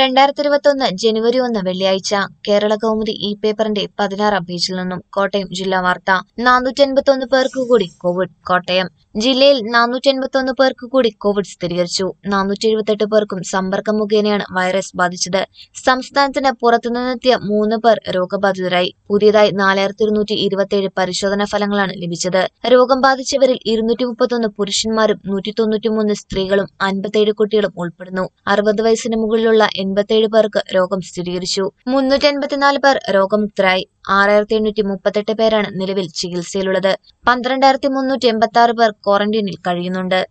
രണ്ടായിരത്തി ഇരുപത്തൊന്ന് ജനുവരി ഒന്ന് വെള്ളിയാഴ്ച കേരള കൗമുദി ഇ പേപ്പറിന്റെ പതിനാറാം പേജിൽ നിന്നും കോട്ടയം ജില്ലാ വാർത്ത നാനൂറ്റി എൺപത്തൊന്ന് പേർക്ക് കൂടി കോവിഡ് കോട്ടയം ജില്ലയിൽ നാനൂറ്റി എൺപത്തൊന്ന് പേർക്ക് കൂടി കോവിഡ് സ്ഥിരീകരിച്ചു നാനൂറ്റി എഴുപത്തെട്ട് പേർക്കും സമ്പർക്കം മുഖേനയാണ് വൈറസ് ബാധിച്ചത് സംസ്ഥാനത്തിന് പുറത്തുനിന്നെത്തിയ മൂന്ന് പേർ രോഗബാധിതരായി പുതിയതായി നാലായിരത്തി ഇരുന്നൂറ്റി ഇരുപത്തിയേഴ് പരിശോധനാ ഫലങ്ങളാണ് ലഭിച്ചത് രോഗം ബാധിച്ചവരിൽ ഇരുന്നൂറ്റി മുപ്പത്തൊന്ന് പുരുഷന്മാരും നൂറ്റി തൊണ്ണൂറ്റിമൂന്ന് സ്ത്രീകളും അൻപത്തിയേഴ് കുട്ടികളും ഉൾപ്പെടുന്നു അറുപത് വയസ്സിന് മുകളിലുള്ള എൺപത്തിയേഴ് പേർക്ക് രോഗം സ്ഥിരീകരിച്ചു മുന്നൂറ്റി എൺപത്തിനാല് പേർ രോഗമുക്തരായി ആറായിരത്തി എണ്ണൂറ്റി മുപ്പത്തെട്ട് പേരാണ് നിലവിൽ ചികിത്സയിലുള്ളത് പന്ത്രണ്ടായിരത്തി മുന്നൂറ്റി എൺപത്തി ആറ് പേർ ക്വാറന്റീനിൽ കഴിയുന്നുണ്ട്